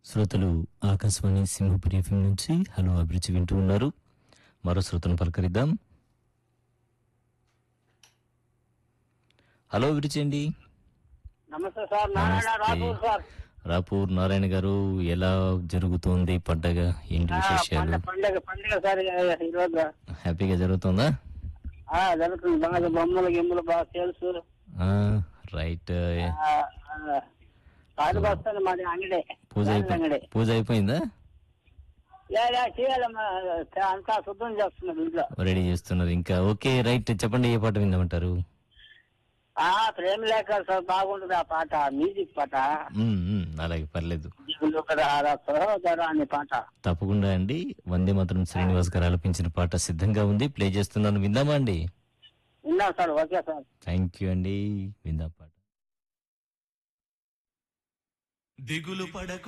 శ్రోతలు ఆకాశవాణి సింహపురి ఎఫ్ఎం నుంచి హలో అభిరుచి వింటూ ఉన్నారు మరో శ్రోతను పలకరిద్దాం హలో అభిరుచి అండి నమస్తే సార్ నారాయణ నమస్తే. రాఘవ్ సార్ రాపూర్ నారాయణ గారు ఎలా జరుగుతోంది పండగ ఏంటి ఆ, విశేషాలు పండ- పండగ పండగ సార్ ఈరోజు హ్యాపీగా జరుగుతుందా ఆ, జరుగుతుంది బాగా బొమ్మలు గిమ్మలు బాగా తెలుసు ఆ, రైట్ పాటు వస్తుంది మాది అంగడే పూజ అంగడే అయిపోయి పూజ అయిపోయిందా లే, లే, చేయాలమ్మా అంతా శుద్ధం చేస్తున్నారు ఇంట్లో రెడీ చేస్తున్నారు ఇంకా ఓకే రైట్ చెప్పండి ఏ పాట విందామంటారు ఆ ప్రేమ లేఖ సార్ బాగుంటుంది ఆ పాట మ్యూజిక్ పాట మ్మ్, మ్మ్, అలాగే పర్లేదు దిగులు కదా రా సహోదర అనే పాట తప్పకుండా అండి వందే మాత్రం శ్రీనివాస్ గారు ఆలపించిన పాట సిద్ధంగా ఉంది ప్లే చేస్తున్నాను విందామా అండి విన్నాం sir okay sir thank you అండి విందాం పాట దిగులు పడకు